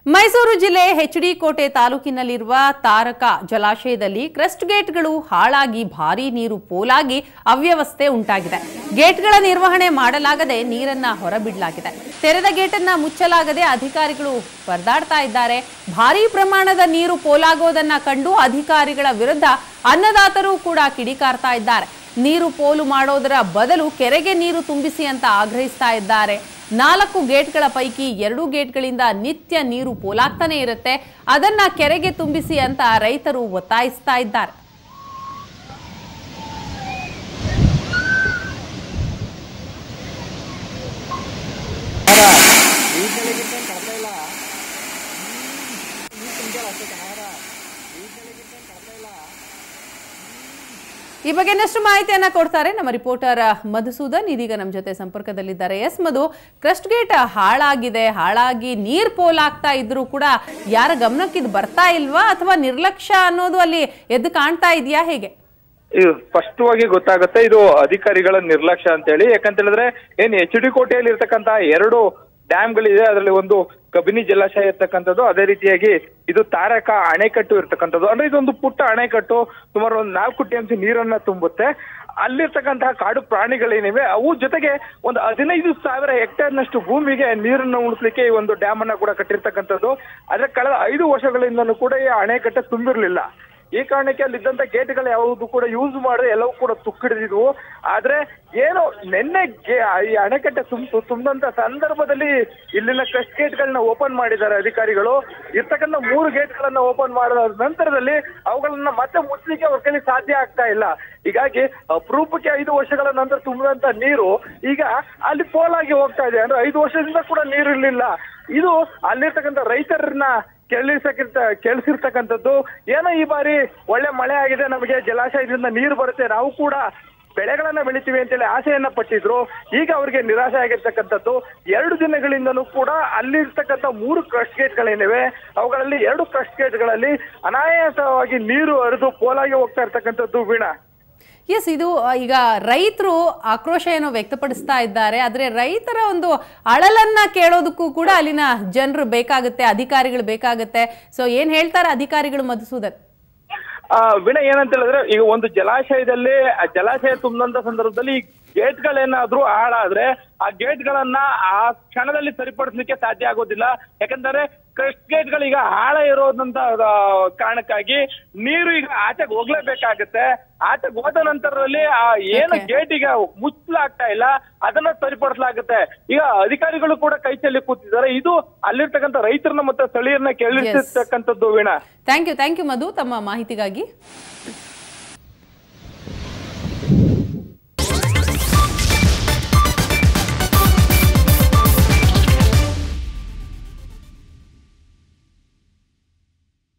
ಮೈಸೂರು ಜಿಲ್ಲೆ ಹೆಚ್ಡಿ ಕೋಟೆ ತಾಲೂಕಿನಲ್ಲಿರುವ ತಾರಕ ಜಲಾಶಯದಲ್ಲಿ ಕ್ರಸ್ಟ್ ಗೇಟ್ಗಳು ಹಾಳಾಗಿ ಭಾರೀ ನೀರು ಪೋಲಾಗಿ ಅವ್ಯವಸ್ಥೆ ಉಂಟಾಗಿದೆ ಗೇಟ್ಗಳ ನಿರ್ವಹಣೆ ಮಾಡಲಾಗದೆ ನೀರನ್ನ ಹೊರಬಿಡಲಾಗಿದೆ ತೆರೆದ ಗೇಟನ್ನ ಮುಚ್ಚಲಾಗದೆ ಅಧಿಕಾರಿಗಳು ಪರದಾಡ್ತಾ ಇದ್ದಾರೆ ಭಾರೀ ಪ್ರಮಾಣದ ನೀರು ಪೋಲಾಗೋದನ್ನ ಕಂಡು ಅಧಿಕಾರಿಗಳ ವಿರುದ್ಧ ಅನ್ನದಾತರು ಕೂಡ ಕಿಡಿಕಾರ್ತಾ ಇದ್ದಾರೆ ನೀರು ಪೋಲು ಮಾಡೋದರ ಬದಲು ಕೆರೆಗೆ ನೀರು ತುಂಬಿಸಿ ಅಂತ ಆಗ್ರಹಿಸ್ತಾ ಇದ್ದಾರೆ ನಾಲ್ಕು ಗೇಟ್ಗಳ ಪೈಕಿ ಎರಡು ಗೇಟ್ಗಳಿಂದ ನಿತ್ಯ ನೀರು ಪೋಲಾಗ್ತಾನೆ ಇರುತ್ತೆ ಅದನ್ನ ಕೆರೆಗೆ ತುಂಬಿಸಿ ಅಂತ ರೈತರು ಒತ್ತಾಯಿಸ್ತಾ ಇದ್ದಾರೆ ಈ ಬಗ್ಗೆ ಇನ್ನಷ್ಟು ಮಾಹಿತಿಯನ್ನ ಕೊಡ್ತಾರೆ ನಮ್ಮ ರಿಪೋರ್ಟರ್ ಮಧುಸೂದನ್ ಇದೀಗ ನಮ್ಮ ಜೊತೆ ಸಂಪರ್ಕದಲ್ಲಿದ್ದಾರೆ ಎಸ್ ಮಧು ಕ್ರಸ್ಟ್ ಗೇಟ್ ಹಾಳಾಗಿದೆ ಹಾಳಾಗಿ ನೀರ್ ಪೋಲಾಗ್ತಾ ಇದ್ರು ಕೂಡ ಯಾರ ಗಮನಕ್ಕೆ ಇದು ಬರ್ತಾ ಇಲ್ವಾ ಅಥವಾ ನಿರ್ಲಕ್ಷ್ಯ ಅನ್ನೋದು ಅಲ್ಲಿ ಎದ್ದು ಕಾಣ್ತಾ ಇದೆಯಾ ಹೇಗೆ ಇದು ಸ್ಪಷ್ಟವಾಗಿ ಗೊತ್ತಾಗುತ್ತೆ ಇದು ಅಧಿಕಾರಿಗಳ ನಿರ್ಲಕ್ಷ್ಯ ಅಂತ ಹೇಳಿ ಯಾಕಂತ ಹೇಳಿದ್ರೆ ಏನ್ ಎಚ್ ಡಿ ಕೋಟೆಯಲ್ಲಿ ಇರ್ತಕ್ಕಂತ ಎರಡು ಡ್ಯಾಮ್ಗಳಿದೆ ಅದರಲ್ಲಿ ಒಂದು ಕಬಿನಿ ಜಲಾಶಯ ಇರ್ತಕ್ಕಂಥದ್ದು ಅದೇ ರೀತಿಯಾಗಿ ಇದು ತಾರಕ ಅಣೆಕಟ್ಟು ಇರ್ತಕ್ಕಂಥದ್ದು ಅಂದ್ರೆ ಇದೊಂದು ಪುಟ್ಟ ಅಣೆಕಟ್ಟು ಸುಮಾರು ಒಂದು ನಾಲ್ಕು ಟಿ ಎಂ ಸಿ ನೀರನ್ನ ತುಂಬುತ್ತೆ ಅಲ್ಲಿರ್ತಕ್ಕಂತಹ ಕಾಡು ಪ್ರಾಣಿಗಳೇನಿವೆ ಅವು ಜೊತೆಗೆ ಒಂದು ಹದಿನೈದು ಸಾವಿರ ಹೆಕ್ಟೇರ್ನಷ್ಟು ಭೂಮಿಗೆ ನೀರನ್ನು ಉಳಿಸ್ಲಿಕ್ಕೆ ಈ ಒಂದು ಡ್ಯಾಮ್ ಅನ್ನ ಕೂಡ ಕಟ್ಟಿರ್ತಕ್ಕಂಥದ್ದು ಆದ್ರೆ ಕಳೆದ ಐದು ವರ್ಷಗಳಿಂದಲೂ ಕೂಡ ಈ ಅಣೆಕಟ್ಟೆ ತುಂಬಿರ್ಲಿಲ್ಲ ಈ ಕಾರಣಕ್ಕೆ ಅಲ್ಲಿದ್ದಂತ ಗೇಟ್ಗಳು ಯಾವುದು ಕೂಡ ಯೂಸ್ ಮಾಡದೆ ಎಲ್ಲವೂ ಕೂಡ ತುಕ್ಕಿಡಿದ್ವು ಆದ್ರೆ ಏನು ನಿನ್ನೆ ಗೆ- ಈ ಅಣೆಕಟ್ಟೆ ತುಂಬ ತುಂಬಂತ ಸಂದರ್ಭದಲ್ಲಿ ಇಲ್ಲಿನ ಕ್ರಸ್ಟ್ ಗೇಟ್ಗಳನ್ನ ಓಪನ್ ಮಾಡಿದ್ದಾರೆ ಅಧಿಕಾರಿಗಳು ಇರ್ತಕ್ಕಂಥ ಮೂರು ಗೇಟ್ಗಳನ್ನ ಓಪನ್ ಮಾಡಿದ ನಂತರದಲ್ಲಿ ಅವುಗಳನ್ನ ಮತ್ತೆ ಮುಚ್ಚಲಿಕ್ಕೆ ಅವ್ರ ಕೈಲಿ ಸಾಧ್ಯ ಆಗ್ತಾ ಇಲ್ಲ ಹೀಗಾಗಿ ಅಪರೂಪಕ್ಕೆ ಐದು ವರ್ಷಗಳ ನಂತರ ತುಂಬಿದಂತ ನೀರು ಈಗ ಅಲ್ಲಿ ಪೋಲಾಗಿ ಹೋಗ್ತಾ ಇದೆ ಅಂದ್ರೆ ಐದು ವರ್ಷದಿಂದ ಕೂಡ ನೀರು ಇರ್ಲಿಲ್ಲ ಇದು ಅಲ್ಲಿರ್ತಕ್ಕಂಥ ರೈತರನ್ನ ಕೇಳಿಸಕ್ಕಿಂತ ಕೇಳಿಸಿರ್ತಕ್ಕಂಥದ್ದು ಏನೋ ಈ ಬಾರಿ ಒಳ್ಳೆ ಮಳೆ ಆಗಿದೆ ನಮಗೆ ಜಲಾಶಯದಿಂದ ನೀರು ಬರುತ್ತೆ ನಾವು ಕೂಡ ಬೆಳೆಗಳನ್ನ ಬೆಳಿತೀವಿ ಅಂತೇಳಿ ಆಸೆಯನ್ನ ಪಟ್ಟಿದ್ರು ಈಗ ಅವರಿಗೆ ನಿರಾಶೆ ಆಗಿರ್ತಕ್ಕಂಥದ್ದು ಎರಡು ದಿನಗಳಿಂದನೂ ಕೂಡ ಅಲ್ಲಿರ್ತಕ್ಕಂಥ ಮೂರು ಕ್ರಸ್ಟ್ ಗೇಟ್ಗಳೇನಿವೆ ಅವುಗಳಲ್ಲಿ ಎರಡು ಕ್ರಸ್ಟ್ ಗೇಟ್ಗಳಲ್ಲಿ ಅನಾಯಾಸವಾಗಿ ನೀರು ಹರಿದು ಪೋಲಾಗಿ ಹೋಗ್ತಾ ಇರ್ತಕ್ಕಂಥದ್ದು ವೀಣಾ ಎಸ್ ಇದು ಆ, ಈಗ ರೈತರು ಆಕ್ರೋಶ ಏನೋ ವ್ಯಕ್ತಪಡಿಸ್ತಾ ಇದ್ದಾರೆ ಆದ್ರೆ ರೈತರ ಒಂದು ಅಳಲನ್ನ ಕೇಳೋದಕ್ಕೂ ಕೂಡ ಅಲ್ಲಿನ ಜನರು ಬೇಕಾಗುತ್ತೆ ಅಧಿಕಾರಿಗಳು ಬೇಕಾಗುತ್ತೆ ಸೊ ಏನ್ ಹೇಳ್ತಾರೆ ಅಧಿಕಾರಿಗಳು ಮಧುಸೂದನ್ ಆ ವಿಣ ಏನಂತ ಹೇಳಿದ್ರೆ ಈಗ ಒಂದು ಜಲಾಶಯದಲ್ಲಿ ಆ ಜಲಾಶಯ ತುಂಬಂತ ಸಂದರ್ಭದಲ್ಲಿ ಈ ಗೇಟ್ಗಳೇನಾದ್ರೂ ಹಾಳಾದ್ರೆ ಆ ಗೇಟ್ಗಳನ್ನ ಆ ಕ್ಷಣದಲ್ಲಿ ಸರಿಪಡಿಸ್ಲಿಕ್ಕೆ ಸಾಧ್ಯ ಆಗೋದಿಲ್ಲ ಯಾಕಂದ್ರೆ ಕ್ರಸ್ಟ್ ಗೇಟ್ಗಳು ಈಗ ಹಾಳ ಇರೋದಂತ ಆ, ಕಾರಣಕ್ಕಾಗಿ ನೀರು ಈಗ ಆಚೆಗೆ ಹೋಗ್ಲೇಬೇಕಾಗತ್ತೆ ಆಚೆಗೆ ಹೋದ ನಂತರದಲ್ಲಿ ಆ ಏನು Okay. ಗೇಟ್ ಈಗ ಮುಚ್ಚಲಾಗ್ತಾ ಇಲ್ಲ ಅದನ್ನ ಸರಿಪಡಿಸಲಾಗುತ್ತೆ ಈಗ ಅಧಿಕಾರಿಗಳು ಕೂಡ ಕೈ ಚೆಲ್ಲಿ ಕೂತಿದ್ದಾರೆ ಇದು ಅಲ್ಲಿರ್ತಕ್ಕಂಥ ರೈತರನ್ನ ಮತ್ತೆ ಸ್ಥಳೀಯರನ್ನ ಕೇಳಿಸ್ತಕ್ಕಂಥದ್ದು Veena thank you thank you Madhu ತಮ್ಮ ಮಾಹಿತಿಗಾಗಿ